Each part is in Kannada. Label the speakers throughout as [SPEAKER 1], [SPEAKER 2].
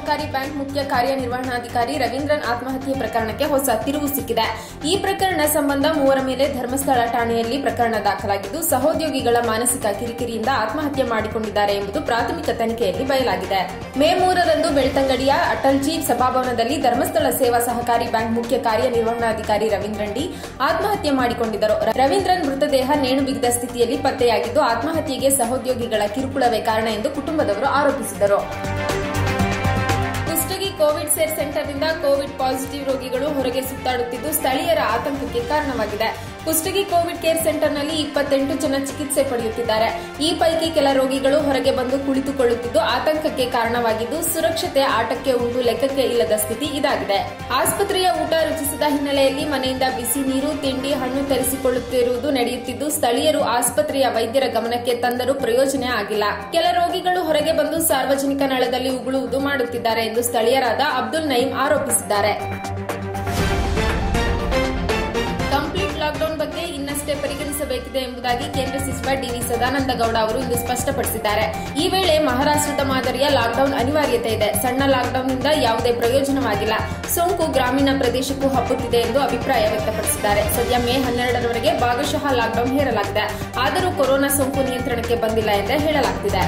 [SPEAKER 1] ಸಹಕಾರಿ ಬ್ಯಾಂಕ್ ಮುಖ್ಯ ಕಾರ್ಯನಿರ್ವಹಣಾಧಿಕಾರಿ ರವೀಂದ್ರನ್ ಆತ್ಮಹತ್ಯೆ ಪ್ರಕರಣಕ್ಕೆ ಹೊಸ ತಿರುವು ಸಿಕ್ಕಿದೆ ಈ ಪ್ರಕರಣ ಸಂಬಂಧ ಮೂವರ ಮೇಲೆ ಧರ್ಮಸ್ಥಳ ಠಾಣೆಯಲ್ಲಿ ಪ್ರಕರಣ ದಾಖಲಾಗಿದ್ದು ಸಹೋದ್ಯೋಗಿಗಳ ಮಾನಸಿಕ ಕಿರಿಕಿರಿಯಿಂದ ಆತ್ಮಹತ್ಯೆ ಮಾಡಿಕೊಂಡಿದ್ದಾರೆ ಎಂಬುದು ಪ್ರಾಥಮಿಕ ತನಿಖೆಯಲ್ಲಿ ಬಯಲಾಗಿದೆ ಮೇ ಮೂರರಂದು ಬೆಳ್ತಂಗಡಿಯ ಅಟಲ್ಜಿ ಸಭಾಭವನದಲ್ಲಿ ಧರ್ಮಸ್ಥಳ ಸೇವಾ ಸಹಕಾರಿ ಬ್ಯಾಂಕ್ ಮುಖ್ಯ ಕಾರ್ಯನಿರ್ವಹಣಾಧಿಕಾರಿ ರವೀಂದ್ರನ್ ಡಿ ಆತ್ಮಹತ್ಯೆ ಮಾಡಿಕೊಂಡಿದ್ದರು ರವೀಂದ್ರನ್ ಮೃತದೇಹ ನೇಣು ಬಿಗಿದ ಸ್ಥಿತಿಯಲ್ಲಿ ಪತ್ತೆಯಾಗಿದ್ದು ಆತ್ಮಹತ್ಯೆಗೆ ಸಹೋದ್ಯೋಗಿಗಳ ಕಿರುಕುಳವೇ ಕಾರಣ ಎಂದು ಕುಟುಂಬದವರು ಆರೋಪಿಸಿದರು ಕುಷ್ಟಗಿ ಕೋವಿಡ್ ಸೇರ್ ಸೆಂಟರ್ನಿಂದ ಕೋವಿಡ್ ಪಾಸಿಟಿವ್ ರೋಗಿಗಳು ಹೊರಗೆ ಸುತ್ತಾಡುತ್ತಿದ್ದು ಸ್ಥಳೀಯರ ಆತಂಕಕ್ಕೆ ಕಾರಣವಾಗಿದೆ ಕುಷ್ಟಗಿ ಕೋವಿಡ್ ಕೇರ್ ಸೆಂಟರ್ನಲ್ಲಿ ಇಪ್ಪತ್ತೆಂಟು ಜನ ಚಿಕಿತ್ಸೆ ಪಡೆಯುತ್ತಿದ್ದಾರೆ ಈ ಪೈಕಿ ಕೆಲ ರೋಗಿಗಳು ಹೊರಗೆ ಬಂದು ಕುಳಿತುಕೊಳ್ಳುತ್ತಿದ್ದು ಆತಂಕಕ್ಕೆ ಕಾರಣವಾಗಿದ್ದು ಸುರಕ್ಷತೆ ಆಟಕ್ಕೆ ಉಂಟು ಲೆಕ್ಕಕ್ಕೆ ಇಲ್ಲದ ಸ್ಥಿತಿ ಇದಾಗಿದೆ ಆಸ್ಪತ್ರೆಯ ಊಟ ರುಚಿಸಿದ ಹಿನ್ನೆಲೆಯಲ್ಲಿ ಮನೆಯಿಂದ ಬಿಸಿ ನೀರು ತಿಂಡಿ ಹಣ್ಣು ತರಿಸಿಕೊಳ್ಳುತ್ತಿರುವುದು ನಡೆಯುತ್ತಿದ್ದು ಸ್ಥಳೀಯರು ಆಸ್ಪತ್ರೆಯ ವೈದ್ಯರ ಗಮನಕ್ಕೆ ತಂದರೂ ಪ್ರಯೋಜನ ಆಗಿಲ್ಲ ಕೆಲ ರೋಗಿಗಳು ಹೊರಗೆ ಬಂದು ಸಾರ್ವಜನಿಕ ನಳದಲ್ಲಿ ಉಗುಳುವುದು ಮಾಡುತ್ತಿದ್ದಾರೆ ಎಂದು ಸ್ಥಳೀಯರಾದ ಅಬ್ದುಲ್ ನಯೀಂ ಆರೋಪಿಸಿದ್ದಾರೆ ಕಂಪ್ಲೀಟ್ ಲಾಕ್ಡೌನ್ ಬಗ್ಗೆ ಇನ್ನಷ್ಟೇ ಪರಿಗಣಿಸಬೇಕಿದೆ ಎಂಬುದಾಗಿ ಕೇಂದ್ರ ಸಚಿವ ಡಿವಿ ಸದಾನಂದ ಗೌಡ ಅವರು ಇಂದು ಸ್ಪಷ್ಟಪಡಿಸಿದ್ದಾರೆ ಈ ವೇಳೆ ಮಹಾರಾಷ್ಟ್ರದ ಮಾದರಿಯ ಲಾಕ್ಡೌನ್ ಅನಿವಾರ್ಯತೆ ಇದೆ ಸಣ್ಣ ಲಾಕ್ಡೌನ್ನಿಂದ ಯಾವುದೇ ಪ್ರಯೋಜನವಾಗಿಲ್ಲ ಸೋಂಕು ಗ್ರಾಮೀಣ ಪ್ರದೇಶಕ್ಕೂ ಹಬ್ಬುತ್ತಿದೆ ಎಂದು ಅಭಿಪ್ರಾಯ ವ್ಯಕ್ತಪಡಿಸಿದ್ದಾರೆ ಸದ್ಯ ಮೇ ಹನ್ನೆರಡರವರೆಗೆ ಭಾಗಶಃ ಲಾಕ್ಡೌನ್ ಹೇರಲಾಗಿದೆ ಆದರೂ ಕೊರೋನಾ ಸೋಂಕು ನಿಯಂತ್ರಣಕ್ಕೆ ಬಂದಿಲ್ಲ ಎಂದೇ ಹೇಳಲಾಗುತ್ತಿದೆ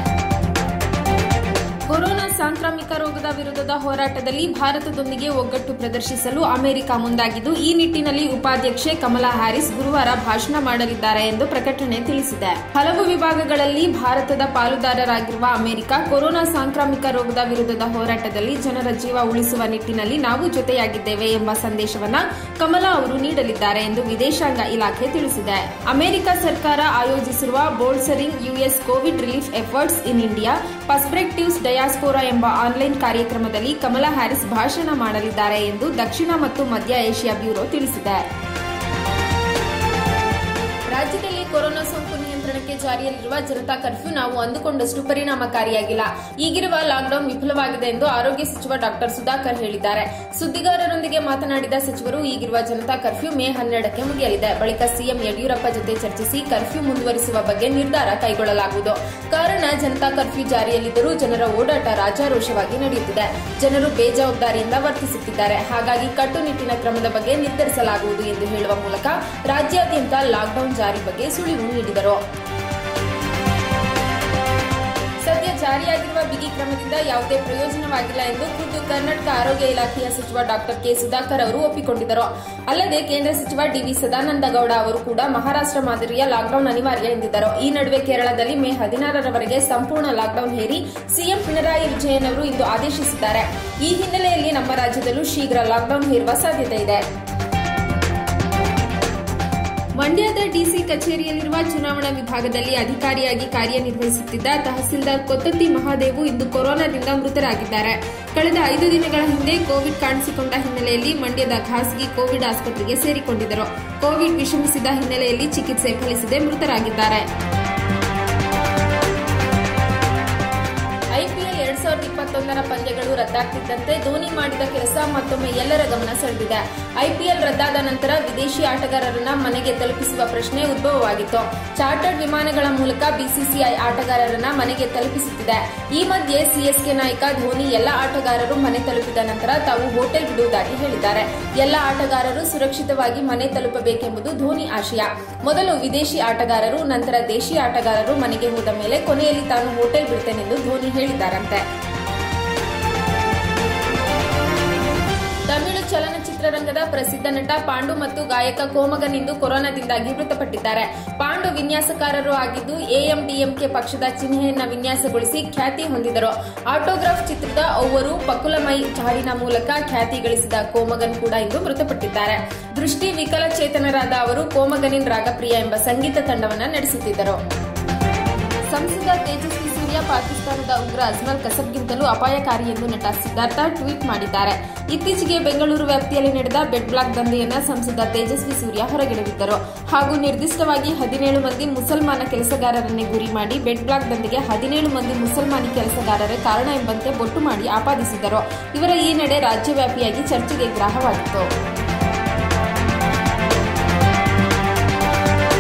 [SPEAKER 1] ಕೊರೋನಾ ಸಾಂಕ್ರಾಮಿಕ ರೋಗದ ವಿರುದ್ಧದ ಹೋರಾಟದಲ್ಲಿ ಭಾರತದೊಂದಿಗೆ ಒಗ್ಗಟ್ಟು ಪ್ರದರ್ಶಿಸಲು ಅಮೆರಿಕ ಮುಂದಾಗಿದ್ದು ಈ ನಿಟ್ಟಿನಲ್ಲಿ ಉಪಾಧ್ಯಕ್ಷೆ ಕಮಲಾ ಹ್ಯಾರಿಸ್ ಗುರುವಾರ ಭಾಷಣ ಮಾಡಲಿದ್ದಾರೆ ಎಂದು ಪ್ರಕಟಣೆ ತಿಳಿಸಿದೆ ಹಲವು ವಿಭಾಗಗಳಲ್ಲಿ ಭಾರತದ ಪಾಲುದಾರರಾಗಿರುವ ಅಮೆರಿಕ ಕೊರೋನಾ ಸಾಂಕ್ರಾಮಿಕ ರೋಗದ ವಿರುದ್ಧದ ಹೋರಾಟದಲ್ಲಿ ಜನರ ಜೀವ ಉಳಿಸುವ ನಿಟ್ಟಿನಲ್ಲಿ ನಾವು ಜೊತೆಯಾಗಿದ್ದೇವೆ ಎಂಬ ಸಂದೇಶವನ್ನ ಕಮಲಾ ಅವರು ನೀಡಲಿದ್ದಾರೆ ಎಂದು ವಿದೇಶಾಂಗ ಇಲಾಖೆ ತಿಳಿಸಿದೆ ಅಮೆರಿಕ ಸರ್ಕಾರ ಆಯೋಜಿಸಿರುವ bolstering US covid relief efforts in India perspectives diaspora ಎಂಬ ಆನ್ಲೈನ್ ಕಾರ್ಯಕ್ರಮದಲ್ಲಿ ಕಮಲಾ ಹ್ಯಾರಿಸ್ ಭಾಷಣ ಮಾಡಲಿದ್ದಾರೆ ಎಂದು ದಕ್ಷಿಣ ಮತ್ತು ಮಧ್ಯ ಏಷ್ಯಾ ಬ್ಯೂರೋ ತಿಳಿಸಿದೆ ರಾಜ್ಯದಲ್ಲಿ ಕೊರೋನಾ ಸೋಂಕು ನಿಯಂತ್ರಣಕ್ಕೆ ಜಾರಿಯಲ್ಲಿರುವ ಜನತಾ ಕರ್ಫ್ಯೂ ನಾವು ಅಂದುಕೊಂಡಷ್ಟು ಪರಿಣಾಮಕಾರಿಯಾಗಿಲ್ಲ ಈಗಿರುವ ಲಾಕ್ಡೌನ್ ವಿಫಲವಾಗಿದೆ ಎಂದು ಆರೋಗ್ಯ ಸಚಿವ ಡಾಕ್ಟರ್ ಸುಧಾಕರ್ ಹೇಳಿದ್ದಾರೆ ಸುದ್ದಿಗಾರರೊಂದಿಗೆ ಮಾತನಾಡಿದ ಸಚಿವರು ಈಗಿರುವ ಜನತಾ ಕರ್ಫ್ಯೂ ಮೇ ಹನ್ನೆರಡಕ್ಕೆ ಮುಗಿಯಲಿದೆ ಬಳಿಕ ಸಿಎಂ ಯಡಿಯೂರಪ್ಪ ಜೊತೆ ಚರ್ಚಿಸಿ ಕರ್ಫ್ಯೂ ಮುಂದುವರಿಸುವ ಬಗ್ಗೆ ನಿರ್ಧಾರ ಕೈಗೊಳ್ಳಲಾಗುವುದು ಕಾರಣ ಜನತಾ ಕರ್ಫ್ಯೂ ಜಾರಿಯಲ್ಲಿದ್ದರೂ ಜನರ ಓಡಾಟ ರಾಜಾರೋಷವಾಗಿ ನಡೆಯುತ್ತಿದೆ ಜನರು ಬೇಜವಾಬ್ದಾರಿಯಿಂದ ವರ್ತಿಸುತ್ತಿದ್ದಾರೆ ಹಾಗಾಗಿ ಕಟ್ಟುನಿಟ್ಟಿನ ಕ್ರಮದ ಬಗ್ಗೆ ನಿರ್ಧರಿಸಲಾಗುವುದು ಎಂದು ಹೇಳುವ ಮೂಲಕ ರಾಜ್ಯಾದ್ಯಂತ ಲಾಕ್ಡೌನ್ ಜಾರಿ ಬಗ್ಗೆ ಸುಳಿವು ನೀಡಿದರು ಸದ್ಯ ಜಾರಿಯಾಗಿರುವ ಬಿಗಿ ಕ್ರಮದಿಂದ ಯಾವುದೇ ಪ್ರಯೋಜನವಾಗಿಲ್ಲ ಎಂದು ಖುದ್ದು ಕರ್ನಾಟಕ ಆರೋಗ್ಯ ಇಲಾಖೆಯ ಸಚಿವ ಡಾಕ್ಟರ್ ಕೆ ಸುಧಾಕರ್ ಅವರು ಒಪ್ಪಿಕೊಂಡಿದ್ದರು ಅಲ್ಲದೆ ಕೇಂದ್ರ ಸಚಿವ ಡಿವಿ ಸದಾನಂದ ಗೌಡ ಅವರು ಕೂಡ ಮಹಾರಾಷ್ಟ್ರ ಮಾದರಿಯ ಲಾಕ್ಡೌನ್ ಅನಿವಾರ್ಯ ಎಂದಿದ್ದರು ಈ ನಡುವೆ ಕೇರಳದಲ್ಲಿ ಮೇ ಹದಿನಾರರವರೆಗೆ ಸಂಪೂರ್ಣ ಲಾಕ್ಡೌನ್ ಹೇರಿ ಸಿಎಂ ಪಿಣರಾಯಿ ವಿಜಯನ್ ಅವರು ಇಂದು ಆದೇಶಿಸಿದ್ದಾರೆ ಈ ಹಿನ್ನೆಲೆಯಲ್ಲಿ ನಮ್ಮ ರಾಜ್ಯದಲ್ಲೂ ಶೀಘ್ರ ಲಾಕ್ಡೌನ್ ಹೇರುವ ಸಾಧ್ಯತೆ ಇದೆ ಮಂಡ್ಯದ ಡಿಸಿ ಕಚೇರಿಯಲ್ಲಿರುವ ಚುನಾವಣಾ ವಿಭಾಗದಲ್ಲಿ ಅಧಿಕಾರಿಯಾಗಿ ಕಾರ್ಯನಿರ್ವಹಿಸುತ್ತಿದ್ದ ತಹಸೀಲ್ದಾರ್ ಕೊತ್ತತ್ತಿ ಮಹಾದೇವು ಇಂದು ಕೊರೋನಾದಿಂದ ಮೃತರಾಗಿದ್ದಾರೆ ಕಳೆದ ಐದು ದಿನಗಳ ಹಿಂದೆ ಕೋವಿಡ್ ಕಾಣಿಸಿಕೊಂಡ ಹಿನ್ನೆಲೆಯಲ್ಲಿ ಮಂಡ್ಯದ ಖಾಸಗಿ ಕೋವಿಡ್ ಆಸ್ಪತ್ರೆಗೆ ಸೇರಿಕೊಂಡಿದ್ದರು ಕೋವಿಡ್ ವಿಷಮಿಸಿದ ಹಿನ್ನೆಲೆಯಲ್ಲಿ ಚಿಕಿತ್ಸೆ ಫಲಿಸದೆ ಮೃತರಾಗಿದ್ದಾರೆ ಐಪಿಎಲ್ ಎರಡ್ ಸಾವಿರದ ಇಪ್ಪತ್ತೊಂದರ ಪಂದ್ಯಗಳು ರದ್ದಾಗ್ತಿದ್ದಂತೆ ಧೋನಿ ಮಾಡಿದ ಕೆಲಸ ಮತ್ತೊಮ್ಮೆ ಎಲ್ಲರ ಗಮನ ಸೆಳೆದಿದೆ ಐಪಿಎಲ್ ರದ್ದಾದ ನಂತರ ವಿದೇಶಿ ಆಟಗಾರರನ್ನ ಮನೆಗೆ ತಲುಪಿಸುವ ಪ್ರಶ್ನೆ ಉದ್ಭವವಾಗಿತ್ತು ಚಾರ್ಟರ್ಡ್ ವಿಮಾನಗಳ ಮೂಲಕ ಬಿಸಿಸಿಐ ಆಟಗಾರರನ್ನ ಮನೆಗೆ ತಲುಪಿಸುತ್ತಿದೆ ಈ ಮಧ್ಯೆ ಸಿಎಸ್ಕೆ ನಾಯಕ ಧೋನಿ ಎಲ್ಲ ಆಟಗಾರರು ಮನೆ ತಲುಪಿದ ನಂತರ ತಾವು ಹೋಟೆಲ್ ಬಿಡುವುದಾಗಿ ಹೇಳಿದ್ದಾರೆ ಎಲ್ಲ ಆಟಗಾರರು ಸುರಕ್ಷಿತವಾಗಿ ಮನೆ ತಲುಪಬೇಕೆಂಬುದು ಧೋನಿ ಆಶಯ ಮೊದಲು ವಿದೇಶಿ ಆಟಗಾರರು ನಂತರ ದೇಶಿ ಆಟಗಾರರು ಮನೆಗೆ ಹೋದ ಮೇಲೆ ಕೊನೆಯಲ್ಲಿ ತಾನು ಹೋಟೆಲ್ ಬಿಡುತ್ತೇನೆಂದು ಧೋನಿ ಹೇಳಿದ್ದಾರಂತೆ ತಮಿಳು ಚಲನಚಿತ್ರರಂಗದ ಪ್ರಸಿದ್ಧ ನಟ ಪಾಂಡು ಮತ್ತು ಗಾಯಕ ಕೋಮಗನ್ ಇಂದು ಕೊರೋನಾದಿಂದಾಗಿ ಮೃತಪಟ್ಟಿದ್ದಾರೆ ಪಾಂಡು ವಿನ್ಯಾಸಕಾರರು ಆಗಿದ್ದು ಎಎಂಡಿಎಂಕೆ ಪಕ್ಷದ ಚಿಹ್ನೆಯನ್ನ ವಿನ್ಯಾಸಗೊಳಿಸಿ ಖ್ಯಾತಿ ಹೊಂದಿದರು ಆಟೋಗ್ರಾಫ್ ಚಿತ್ರದ ಒವ್ವರು ಪಕುಲಮೈ ಹಾಡಿನ ಮೂಲಕ ಖ್ಯಾತಿ ಗಳಿಸಿದ ಕೋಮಗನ್ ಕೂಡ ಇಂದು ಮೃತಪಟ್ಟಿದ್ದಾರೆ ದೃಷ್ಟಿ ವಿಕಲಚೇತನರಾದ ಅವರು ಕೋಮಗನಿನ್ ರಾಗಪ್ರಿಯ ಎಂಬ ಸಂಗೀತ ತಂಡವನ್ನ ನಡೆಸುತ್ತಿದ್ದರು ಸಂಸದ ತೇಜಸ್ವಿ ಸೂರ್ಯ ಪಾಕಿಸ್ತಾನದ ಉಗ್ರ ಅಜ್ಮಲ್ ಕಸಬ್ಗಿಂತಲೂ ಅಪಾಯಕಾರಿ ಎಂದು ನಟ ಸಿದ್ಧಾರ್ಥ ಟ್ವೀಟ್ ಮಾಡಿದ್ದಾರೆ ಇತ್ತೀಚೆಗೆ ಬೆಂಗಳೂರು ವ್ಯಾಪ್ತಿಯಲ್ಲಿ ನಡೆದ ಬೆಡ್ ಬ್ಲಾಕ್ ದಂಧೆಯನ್ನ ಸಂಸದ ತೇಜಸ್ವಿ ಸೂರ್ಯ ಹೊರಗೆಡವಿದ್ದರು ಹಾಗೂ ನಿರ್ದಿಷ್ಟವಾಗಿ ಹದಿನೇಳು ಮಂದಿ ಮುಸಲ್ಮಾನ ಕೆಲಸಗಾರರನ್ನೇ ಗುರಿ ಮಾಡಿ ಬೆಡ್ ಬ್ಲಾಕ್ ದಂಧೆಗೆ ಹದಿನೇಳು ಮಂದಿ ಮುಸಲ್ಮಾನಿ ಕೆಲಸಗಾರರೇ ಕಾರಣ ಎಂಬಂತೆ ಬೊಟ್ಟು ಮಾಡಿ ಆಪಾದಿಸಿದ್ದರು ಇವರ ಈ ನಡೆ ರಾಜ್ಯವ್ಯಾಪಿಯಾಗಿ ಚರ್ಚೆಗೆ ಗ್ರಾಹವಾಗಿತ್ತು